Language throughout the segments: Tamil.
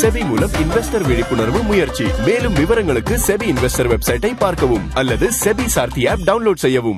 செபி மூலம் இன்வெஸ்டர் விழிப்புணர்வு முயற்சி மேலும் விவரங்களுக்கு செபி இன்வெஸ்டர் வெப்சைட்டை பார்க்கவும் அல்லது செபி சார்த்தி ஆப் டவுன்லோட் செய்யவும்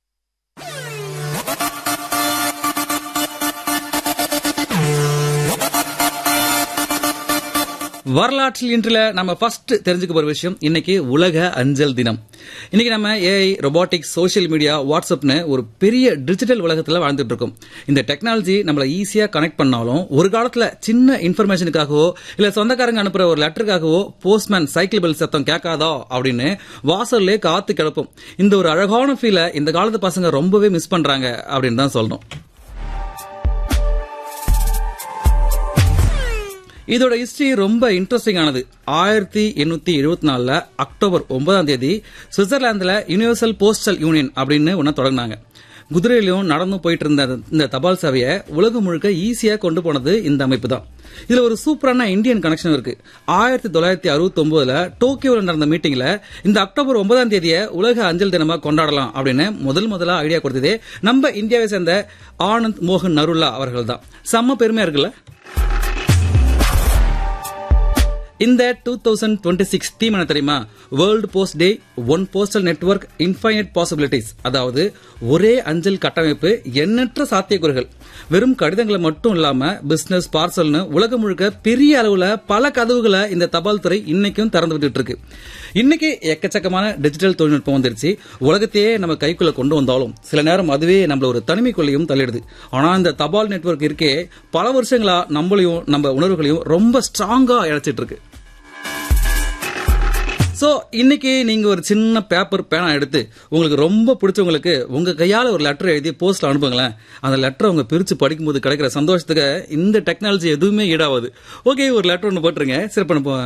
வரலாற்றில் இன்றுல நம்ம ஃபர்ஸ்ட் தெரிஞ்சுக்க போற விஷயம் இன்னைக்கு உலக அஞ்சல் தினம் இன்னைக்கு நம்ம ஏஐ ரொபாட்டிக்ஸ் சோஷியல் மீடியா வாட்ஸ்அப்னு ஒரு பெரிய டிஜிட்டல் உலகத்துல வாழ்ந்துட்டு இருக்கோம் இந்த டெக்னாலஜி நம்மள ஈஸியா கனெக்ட் பண்ணாலும் ஒரு காலத்துல சின்ன இன்ஃபர்மேஷனுக்காகவோ இல்ல சொந்தக்காரங்க அனுப்புற ஒரு லெட்டருக்காகவோ போஸ்ட்மேன் சைக்கிள் பெல் சத்தம் கேட்காதா அப்படின்னு வாசல்லே காத்து கிடப்போம் இந்த ஒரு அழகான ஃபீலை இந்த காலத்து பசங்க ரொம்பவே மிஸ் பண்றாங்க அப்படின்னு தான் சொல்லணும் இதோட ஹிஸ்டரி ரொம்ப இன்ட்ரெஸ்டிங் ஆனது ஆயிரத்தி எண்ணூத்தி எழுபத்தி நாலுல அக்டோபர் ஒன்பதாம் தேதி சுவிட்சர்லாந்துல யூனிவர்சல் போஸ்டல் யூனியன் அப்படின்னு ஒன்னு தொடங்கினாங்க குதிரையிலும் நடந்தும் போயிட்டு இருந்த இந்த தபால் சேவையை உலகம் முழுக்க ஈஸியா கொண்டு போனது இந்த அமைப்பு தான் இதுல ஒரு சூப்பரான இந்தியன் கனெக்ஷன் இருக்கு ஆயிரத்தி தொள்ளாயிரத்தி அறுபத்தி ஒன்பதுல டோக்கியோவில் நடந்த மீட்டிங்ல இந்த அக்டோபர் ஒன்பதாம் தேதியை உலக அஞ்சல் தினமா கொண்டாடலாம் அப்படின்னு முதல் முதலா ஐடியா கொடுத்ததே நம்ம இந்தியாவை சேர்ந்த ஆனந்த் மோகன் நருல்லா அவர்கள் தான் செம்ம பெருமையா இருக்குல்ல இந்த two thousand twenty six theme என்ன தெரியுமா world post day one postal network infinite possibilities அதாவது ஒரே அஞ்சல் கட்டமைப்பு எண்ணற்ற சாத்தியக்கூறுகள் வெறும் கடிதங்களை மட்டும் இல்லாம பிசினஸ் பார்சல்னு உலகம் முழுக்க பெரிய அளவுல பல கதவுகளை இந்த தபால் துறை இன்னைக்கும் திறந்து விட்டுட்டு இருக்கு இன்னைக்கு எக்கச்சக்கமான டிஜிட்டல் தொழில்நுட்பம் வந்துருச்சு உலகத்தையே நம்ம கைக்குள்ள கொண்டு வந்தாலும் சில நேரம் அதுவே நம்மள ஒரு தனிமைக்குள்ளேயும் தள்ளிடுது ஆனா இந்த தபால் நெட்வொர்க் இருக்கே பல வருஷங்களா நம்மளையும் நம்ம உணர்வுகளையும் ரொம்ப ஸ்ட்ராங்கா இழைச்சிட்டு இருக்கு சோ இன்னைக்கு நீங்க ஒரு சின்ன பேப்பர் பேனா எடுத்து உங்களுக்கு ரொம்ப பிடிச்சவங்களுக்கு உங்க கையால ஒரு லெட்டர் எழுதி போஸ்ட்ல அனுப்புங்களேன் அந்த லெட்டர் அவங்க பிரிச்சு படிக்கும்போது கிடைக்கிற சந்தோஷத்துக்கு இந்த டெக்னாலஜி எதுவுமே ஈடாவாது ஓகே ஒரு லெட்டர் ஒன்று போட்டுருங்க சிறப்பு